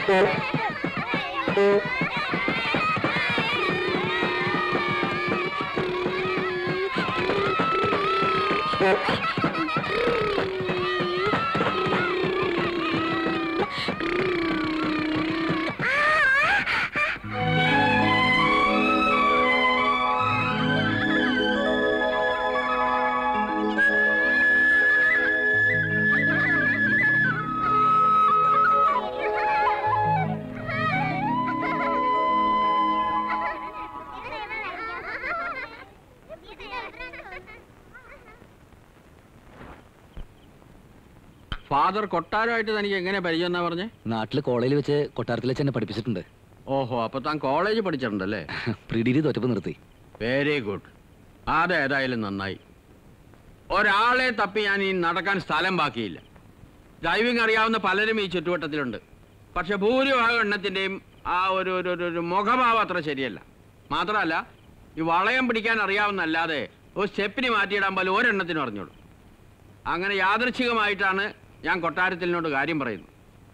Father കൊട്ടാരമായിട്ട് തനിക്ക് എങ്ങനെ പരിചയം എന്നാ പറഞ്ഞേ നാട്ടില് കോളേജിൽ വെച്ച് കൊട്ടാരത്തിൽ വെച്ച് എന്നെ പഠിപ്പിച്ചിട്ടുണ്ട് ഓഹോ അപ്പൊ താൻ കോളേജ് പഠിച്ചിട്ടുണ്ടല്ലേ പ്രീ ഡിഗ്രി തോറ്റപ്പ് നിർത്തി വെരി ഗുഡ് അതേതായാലും നന്നായി ഒരാളെ തപ്പി ഞാൻ ഈ നടക്കാൻ സ്ഥലം ബാക്കിയില്ല ഡ്രൈവിംഗ് അറിയാവുന്ന പലരും ഈ ചുറ്റുവട്ടത്തിലുണ്ട് പക്ഷെ ഭൂരിഭാഗം എണ്ണത്തിൻ്റെയും ആ ഒരു ഒരു ഒരു- ഒരു മുഖഭാവം അത്ര ശരിയല്ല മാത്രമല്ല ഈ വളയം പിടിക്കാൻ അറിയാവുന്നല്ലാതെ ഒരു സ്റ്റെപ്പിന് മാറ്റിയിടാൻ പോലും ഒരെണ്ണത്തിനും അറിഞ്ഞോളൂ അങ്ങനെ യാദൃച്ഛികമായിട്ടാണ് ഞാൻ കൊട്ടാരത്തിനോട് കാര്യം പറയുന്നത്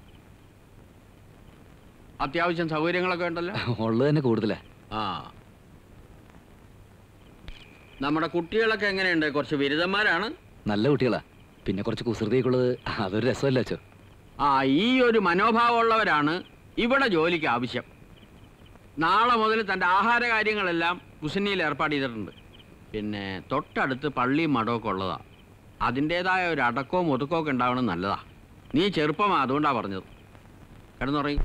അത്യാവശ്യം സൗകര്യങ്ങളൊക്കെ ഉണ്ടല്ലോ ഉള്ളത് തന്നെ കൂടുതലാ ആ നമ്മുടെ കുട്ടികളൊക്കെ എങ്ങനെയുണ്ട് കുറച്ച് ബിരുദന്മാരാണ് നല്ല കുട്ടികളാ പിന്നെ കുറച്ച് കുസൃതിയൊക്കെ ഉള്ളത് അതൊരു രസമല്ല അച്ചോ ആ ഈ ഒരു മനോഭാവമുള്ളവരാണ് ഇവിടെ ജോലിക്ക് ആവശ്യം നാളെ മുതൽ തൻ്റെ ആഹാര കാര്യങ്ങളെല്ലാം കുസിനിയിൽ ഏർപ്പാട് ചെയ്തിട്ടുണ്ട് പിന്നെ തൊട്ടടുത്ത് പള്ളിയും മഠമൊക്കെ ഉള്ളതാ അതിൻ്റെതായ ഒരു അടക്കവും ഒതുക്കവും ഒക്കെ ഉണ്ടാവണം നല്ലതാ നീ ചെറുപ്പമാ അതുകൊണ്ടാ പറഞ്ഞത് കിടന്നുറങ്ങി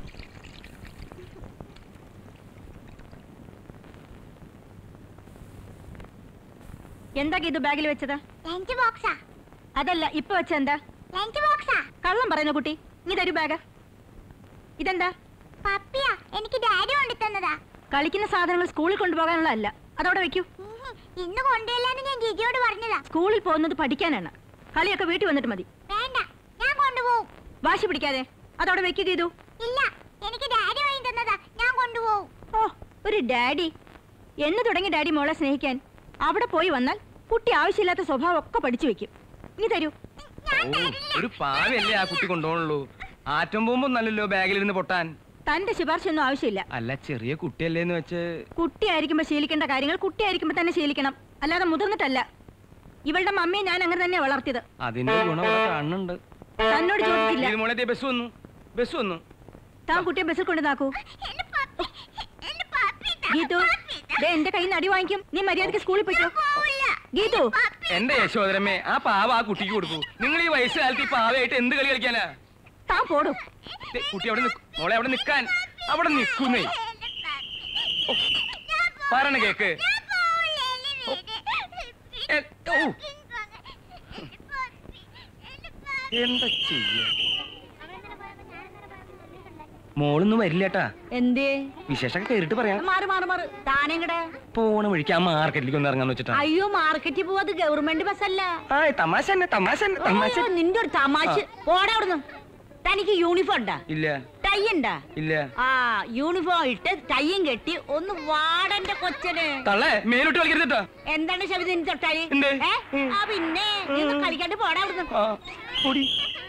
എന്താ ഇത് ബാഗിൽ വെച്ചത് ലഞ്ച് ബോക്സാ അതല്ല ഇപ്പൊ വെച്ച എന്താ ലഞ്ച് ബോക്സാ കള്ളം പറയുന്ന കുട്ടി നീ തരൂ ബാഗ് ഇതെന്താ പപ്പിയാ എനിക്ക് ഡാഡി കൊണ്ടു തന്നതാ കളിക്കുന്ന സാധനങ്ങൾ സ്കൂളിൽ കൊണ്ടുപോകാനുള്ള അല്ല അതവിടെ വെക്കൂ ഉഹും, ഇന്ന് കൊണ്ടുവല്ലാന്ന് ഞാൻ ജിജിയോട് പറഞ്ഞതാ സ്കൂളിൽ പോകുന്നത് പഠിക്കാനാണ് കളിയൊക്കെ വീട്ടിൽ വന്നിട്ട് മതി വേണ്ട ഞാൻ കൊണ്ടുപോകും വാശി പിടിക്കാതെ അതവിടെ വെക്കുക ചെയ്തു ഇല്ല എനിക്ക് ഡാഡി വാങ്ങി തന്നതാ ഞാൻ കൊണ്ടുപോകും ഓ ഒരു ഡാഡി എന്ന് തുടങ്ങി ഡാഡി മോളെ സ്നേഹിക്കാൻ അവിടെ പോയി വന്നാൽ കുട്ടി ആവശ്യമില്ലാത്ത സ്വഭാവം ഒക്കെ പഠിച്ചു വെക്കും നീ തരൂ ഓ ഒരു പാവല്ലേ ആ കുട്ടി കൊണ്ടുപോകണുള്ളൂ ആറ്റം പോകുമ്പോ നല്ലല്ലോ ബാഗിലിരുന്ന് പൊട്ടാൻ തന്റെ ശുപാർശ ഒന്നും ആവശ്യമില്ല അല്ല ചെറിയ കുട്ടിയല്ലേന്ന് വെച്ച് കുട്ടിയായിരിക്കുമ്പോ ശീലിക്കേണ്ട കാര്യങ്ങൾ കുട്ടിയായിരിക്കുമ്പോ തന്നെ ശീലിക്കണം അല്ലാതെ മുതിർന്നിട്ടല്ല ഇവളുടെ മമ്മിയെ ഞാൻ അങ്ങനെ തന്നെ വളർത്തിയത് അതിന്റെ ഗുണം ഇവിടെ കാണുന്നുണ്ട് തന്നോട് ചോദിച്ചില്ല ഇത് മോളെ ദേ ബസ് വന്നു ബസ് വന്നു താൻ കുട്ടിയെ ബസ്സിൽ കൊണ്ട് നാക്കൂ എന്റെ പപ്പി എന്റെ പപ്പി ഇതാ, ഗീതു പപ്പി ഇതാ. ദേ എന്റെ കയ്യിൽ നിന്ന് അടി വാങ്ങിക്കും നീ മര്യാദക്ക് സ്കൂളിൽ പോയിക്കോ പോവില്ല. ഗീതു പപ്പി എന്റെ യശോദരമ്മേ ആ പാവ ആ കുട്ടിക്ക് കൊടുക്കൂ നിങ്ങൾ ഈ വയസ്സുകാലത്ത് ഈ പാവയായിട്ട് എന്ത് കളി കളിക്കാനാ താൻ പോടും ദേ, കുട്ടി അവിടെ നിക്ക്- മോളെ അവിടെ നിക്കാൻ അവിടെ നിക്കുന്നേ എന്റെ പപ്പി. പറയണ കേക്ക് ഞാൻ പോവില്ല, എന്നെ വിട്. എ, ഓ, എന്റെ പപ്പി, എന്റെ പപ്പി. എന്താ ചെയ്യാ മോളൊന്നും വരില്ലേട്ടാ എന്തേ വിശേഷമൊക്കെ കേറിട്ട് പറയാം മാറ് മാറ് മാറ് താനെങ്ങടെ പോണ വഴിക്ക് ആ മാർക്കറ്റിലേക്ക് ഒന്ന് ഇറങ്ങാന്ന് വെച്ചിട്ടാ അയ്യോ മാർക്കറ്റിൽ പോവാത് ഗവൺമെന്റ് ബസ്സല്ല ആ തമാശ തന്നെ തമാശ തന്നെ തമാശ ഓ, നിന്റെ ഒരു തമാശ പോടാ അവിടുന്ന് തനിക്ക് യൂണിഫോം ഉണ്ടാ ഇല്ല ടൈ ഉണ്ടാ ഇല്ല ആ യൂണിഫോം ഇട്ട് ടൈയും കെട്ടി ഒന്ന് വാടന്റെ കൊച്ചന് തള്ളേ മേലോട്ട് കളിക്കരുതട്ടോ എന്താണ് ശബരി നിന്റെ തൊട്ടാല് എന്ത്? ഏ? ആ പിന്നെ നീ ഒന്ന് കളിക്കാണ്ട് പോടാ അവിടുന്ന് ആ ഓടി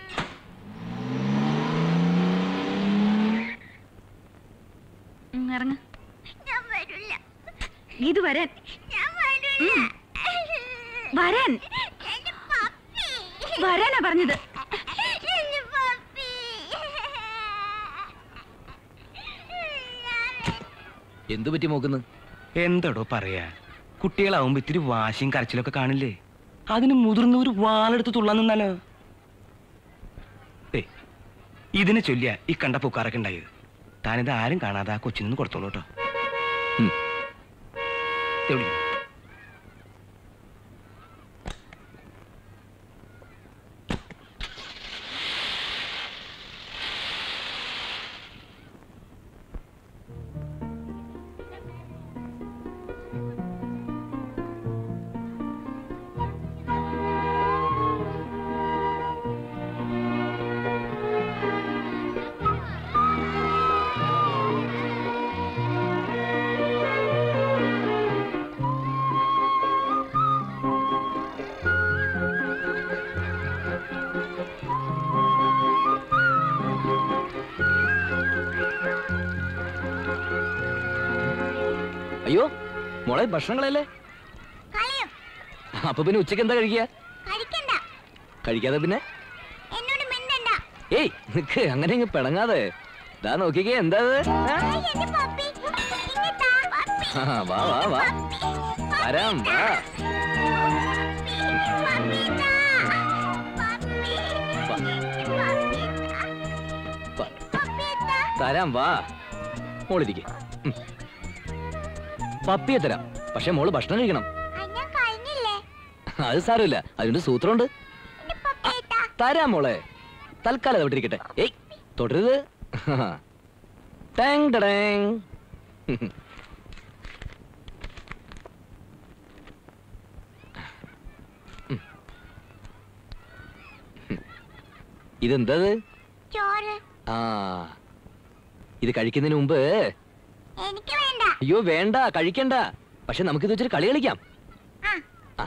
ഉം, ഇറങ്ങ് ഞാൻ വരില്ല ഇത് വരാൻ ഞാൻ വരില്ല വരാൻ എന്റെ പപ്പി വരാനാ പറഞ്ഞത് എന്റെ പപ്പി എന്തു പറ്റി നോക്കുന്നു എന്തടോ പറയാ കുട്ടികളാവുമ്പോ ഇത്തിരി വാശിയും കരച്ചിലൊക്കെ കാണില്ലേ അതിന് മുതിർന്ന ഒരു വാളെടുത്ത് തുള്ളാൻ നിന്നാലോ ഏ ഇതിനെ ചൊല്ലിയ ഈ കണ്ട പൂക്കാറൊക്കെ ഉണ്ടായത് താനിത് ആരും കാണാതെ ആ കൊച്ചിനൊന്ന് കൊടുത്തോളൂ കേട്ടോ ഉം. എവിടെ അയ്യോ മോളെ ഭക്ഷണങ്ങളല്ലേ കളയും അപ്പൊ പിന്നെ ഉച്ചക്ക് എന്താ കഴിക്കുക കഴിക്കണ്ട കഴിക്കാതെ പിന്നെ എന്നോട് മിണ്ടണ്ട ഏയ് നിക്ക് അങ്ങനെ ഇങ്ങ് പിണങ്ങാതെ ദാ നോക്കിക്കേ എന്താ ഇത്? ആ? ഐ, എന്റെ പപ്പി ഇങ്ങത്താ പപ്പി ആ, വാ വാ വാ വരാം വാ വാ. വാ. തരാം വാ മോളിരിക്കെ പപ്പിയെ തരാം പക്ഷെ മോള് ഭക്ഷണം കഴിക്കണം അത് സാരമില്ല അതിന്റെ സൂത്രമുണ്ട് തരാം മോളെ തൽക്കാലം അത് വിട്ടിരിക്കട്ടെ ഏയ് തുടരുത് ടാങ് ടടാങ്. ഇതെന്തത് ചോറ് ആ ഇത് കഴിക്കുന്നതിന് മുമ്പ് എനിക്ക് വേണ്ട അയ്യോ വേണ്ട കഴിക്കണ്ട പക്ഷെ നമുക്കിത് വെച്ചൊരു കളി കളിക്കാം ആ. ആ.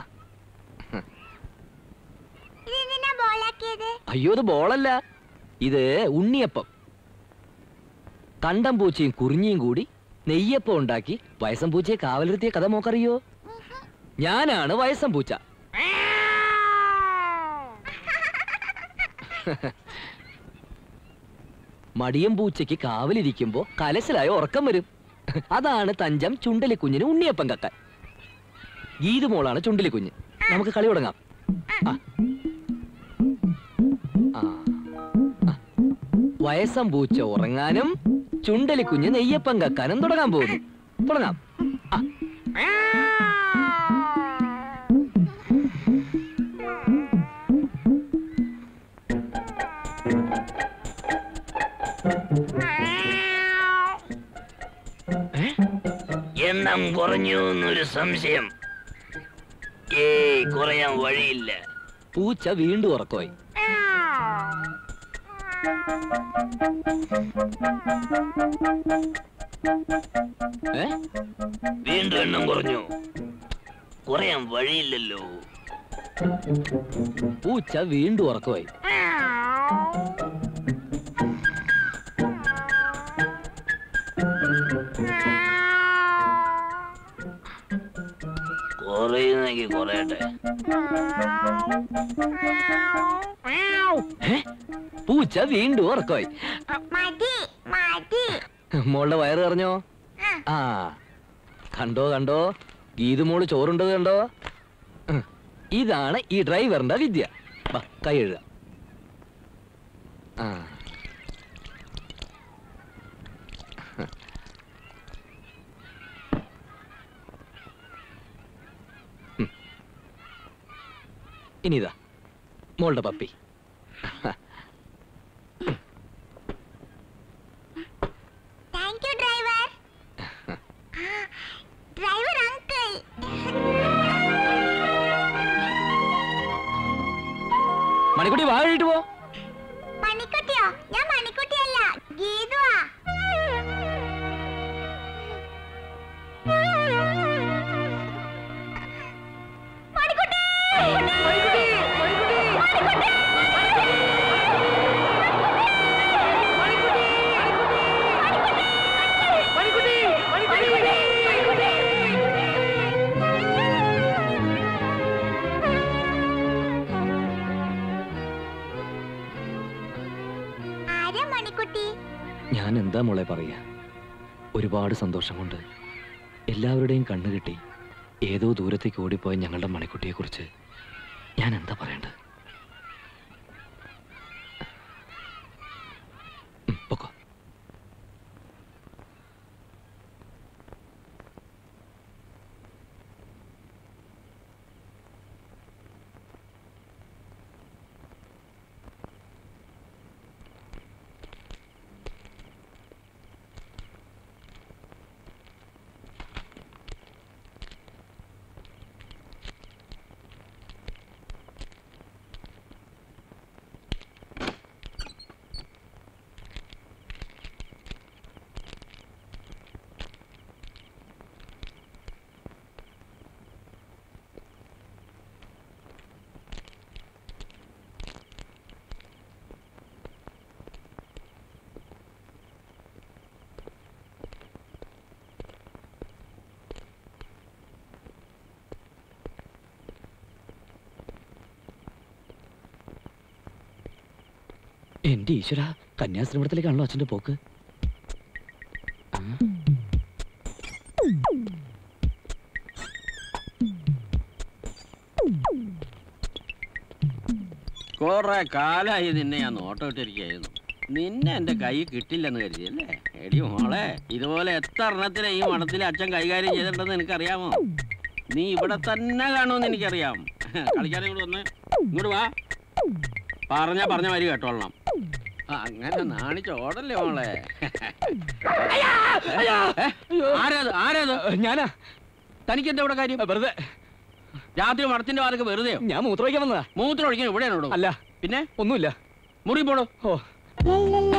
ഇതെന്തിനാ ബോളാക്കിയത് അയ്യോ ഇത് ബോളല്ല ഇത് ഉണ്ണിയപ്പം കണ്ടം പൂച്ചയും കുറിഞ്ഞിയും കൂടി നെയ്യപ്പം ഉണ്ടാക്കി വയസ്സം പൂച്ചയെ കാവലിരുത്തിയ കഥ മോക്കറിയോ ഞാനാണ് വയസ്സം പൂച്ച മടിയം പൂച്ചയ്ക്ക് കാവലിരിക്കുമ്പോ കലശലായ ഉറക്കം വരും അതാണ് തഞ്ചം ചുണ്ടലിക്കുഞ്ഞിന് ഉണ്ണിയപ്പം കക്കാൻ ഗീതുമോളാണ് ചുണ്ടലിക്കുഞ്ഞ് നമുക്ക് കളി തുടങ്ങാം ആ. ആ. ആ. വയസ്സം പൂച്ച ഉറങ്ങാനും ചുണ്ടലിക്കുഞ്ഞ് നെയ്യപ്പം കക്കാനും തുടങ്ങാൻ പോകുന്നു തുടങ്ങാം ആ. എണ്ണം കുറഞ്ഞു എന്നൊരു സംശയം ഏയ് കുറയാൻ വഴിയില്ല പൂച്ച വീണ്ടും ഉറക്കമായി ഏ വീണ്ടും എണ്ണം കുറഞ്ഞു കുറയാൻ വഴിയില്ലല്ലോ പൂച്ച വീണ്ടും ഉറക്കമായി കുറയുന്നെങ്കിൽ കുറയട്ടെ ഏ? പൂച്ച വീണ്ടും ഉറക്കമായി മതി മതി മോളുടെ വയറ് പറഞ്ഞോ ആ കണ്ടോ കണ്ടോ ഗീതുമോള് ചോറുണ്ടത് കണ്ടോ ഉം. ഇതാണ് ഈ ഡ്രൈവറിന്റെ വിദ്യ വാ, കൈ എഴുതാം ആ ഉം. ഇനി ഇതാ മോളുടെ പപ്പി thank you driver driver uncle Manikkutty വാ എഴുതിട്ട് പോ മണിക്കുട്ടിയോ ഞാൻ മണിക്കുട്ടിയല്ല ഗീതുവാ മണിക്കുട്ടി ആരാ മണിക്കുട്ടി ഞാൻ എന്താ മോളെ പറയാ ഒരുപാട് സന്തോഷം കൊണ്ട് എല്ലാവരുടെയും കണ്ണു കിട്ടി ഏതോ ദൂരത്തേക്ക് ഓടിപ്പോയ ഞങ്ങളുടെ മണിക്കുട്ടിയെ കുറിച്ച് ഞാൻ എന്താ പറയേണ്ടത് ഉം, പൊക്കോ എന്റെ ഈശ്വര കന്യാശ്രമത്തിലേക്കാണല്ലോ അച്ഛന്റെ പോക്ക് ആ. കുറെ കാലായി നിന്നെ ഞാൻ നോട്ടം ഇട്ടിരിക്കുകയായിരുന്നു നിന്നെ എന്റെ കൈ കിട്ടില്ലെന്ന് കരുതിയല്ലേ എടി മോളെ ഇതുപോലെ എത്ര എണ്ണത്തിലെ ഈ മഠത്തിലെ അച്ഛൻ കൈകാര്യം ചെയ്തിട്ടുണ്ടെന്ന് എനിക്കറിയാമോ നീ ഇവിടെ തന്നെ കാണുമെന്ന് എനിക്കറിയാം കളിക്കാതെ ഇങ്ങോട്ട് വന്ന് ഇങ്ങോട്ട് വാ പറഞ്ഞ പറഞ്ഞ മാതിരി കേട്ടോളണം ആ, അങ്ങനെ നാണിച്ചോടല്ലേ മോളെ ഏ? ആരത് ആരത് ഞാനാ തനിക്ക് എന്താ ഇവിടെ കാര്യം വെറുതെ രാത്രി മഠത്തിന്റെ വാതൊക്കെ വെറുതെയോ ഞാൻ മൂത്രമൊഴിക്കാൻ വന്നതാ മൂത്രം ഒഴിക്കാൻ ഇവിടെയാണോ അല്ല പിന്നെ ഒന്നുമില്ല മുറി പോടോ ഓ